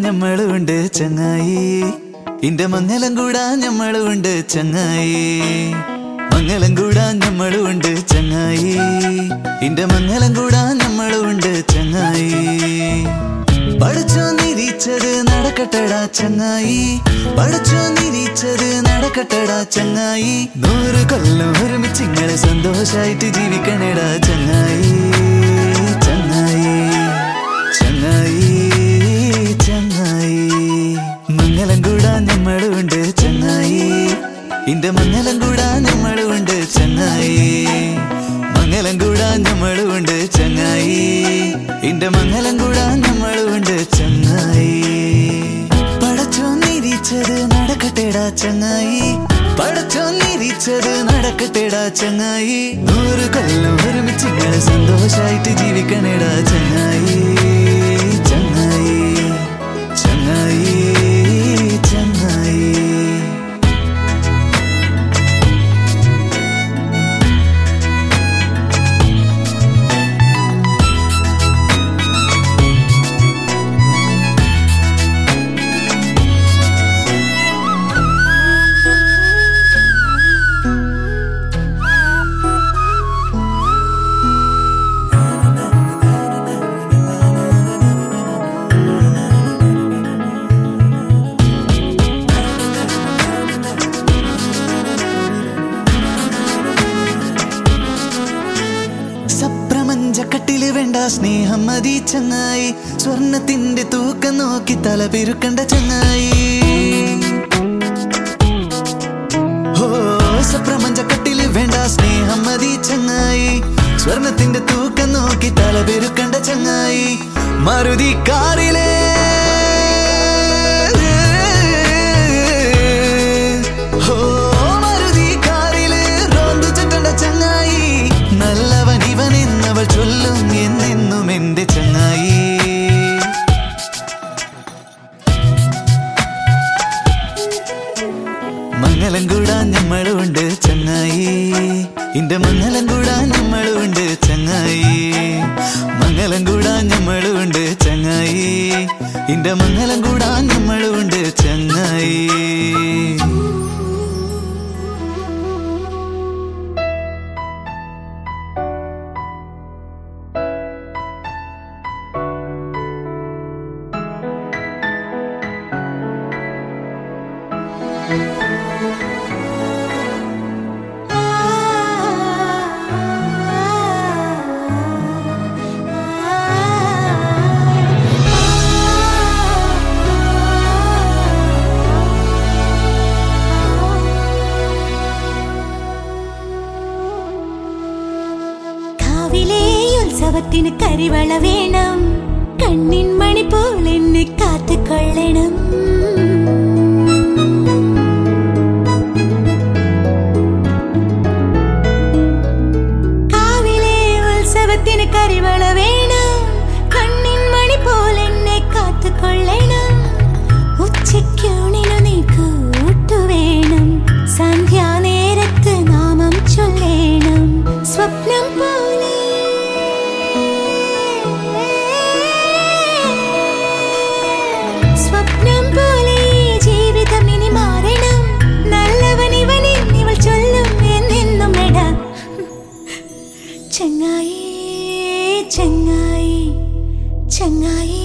ഞമ്മളുണ്ട് ചങ്ങായി ഇന്റെ മംഗലം കൂടാ ഞമ്മളുണ്ട് ചങ്ങായി മംഗലം കൂടാ ഞമ്മളുണ്ട് ചങ്ങായി ഇന്റെ മംഗലം കൂടാ ഞമ്മളുണ്ട് ചങ്ങായി പഠിച്ചോ നിരീച്ചത് നടക്കട്ടടാ ചങ്ങായി പഠിച്ചോ നിരീച്ചത് നടക്കട്ടടാ ചങ്ങായി നൂറ് കൊല്ലം ഒരുമിച്ച് ഇങ്ങളെ സന്തോഷായിട്ട് ജീവിക്കണേടാ ചങ്ങായി ചങ്ങായി ചങ്ങായി ചങ്ങായി മംഗലം കൂടാ ഞമ്മളുണ്ട് ചങ്ങായി ഇന്റെ മംഗലം കൂടാ ഞമ്മളുണ്ട് ചങ്ങായി മംഗലം കൂടാ ഞമ്മളുണ്ട് ചങ്ങായി ഇന്റെ മംഗലം കൂടാ ഞമ്മളുണ്ട് ചങ്ങായി പടച്ചോ നിരീച്ചത് നടക്കട്ടെടാ ചങ്ങായി പടച്ചോ നിരീച്ചത് നടക്കട്ടെടാ ചങ്ങായി നൂറ് കൊല്ലം ഒരുമിച്ച് ഇങ്ങനെ സന്തോഷായിട്ട് ജീവിക്കണേടാ ചങ്ങായി ചങ്ങായി ചങ്ങായി ചങ്ങായി സപ്രമഞ്ചക്കട്ടില് വേണ്ട സ്നേഹം മതി ചങ്ങായി സ്വർണത്തിന്റെ തൂക്കം നോക്കി തല പെരുക്കണ്ട ചങ്ങായി ഓ സപ്രമഞ്ചക്കട്ടില് വേണ്ട സ്നേഹം മതി ചങ്ങായി സ്വർണത്തിന്റെ തൂക്കം നോക്കി തല പെരുക്കണ്ട ചങ്ങായി മരുതി കാറിലേ ഓ മരുതി കാറില് റോന്തു ചുറ്റണ്ട ചങ്ങായി നല്ലവൻ ഇവൻ എന്നവൾ ചൊല്ലും എന്നെന്നും എന്റെ ചങ്ങായി മംഗലം കൂടാ ഞമ്മളുണ്ട് ചങ്ങായി ഇന്റെ മംഗലം കൂടാ ഞമ്മളുണ്ട് ചങ്ങായി മംഗലം കൂടാ ഞമ്മളുണ്ട് ചങ്ങായി ഇന്റെ മംഗലം കൂടാ ഞമ്മളുണ്ട് ചങ്ങായി കാവിലെ ഉത്സവത്തിന് കരിവള വേണം കണ്ണിൻ മണി പോൽ എന്നെ കാത്തുകൊള്ളണം കാവിലെ ഉത്സവത്തിന് കരിവള വേണം കണ്ണിൻ മണി പോൽ എന്നെ കാത്തുകൊള്ളണം ഉച്ചയ്ക്കൂണിനു നീ കൂട്ടുവേണം സന്ധ്യാനേരത്ത് നാമം ചൊല്ലേണം സ്വപ്നം പോലെ സ്വപ്നം പോലെ ഈ ജീവിതം ഇനി മാറണം നല്ലവൻ ഇവനെ ഇവൾ ചൊല്ലും എന്നെന്നും എടാ ചങ്ങായി ചങ്ങായി ചങ്ങായി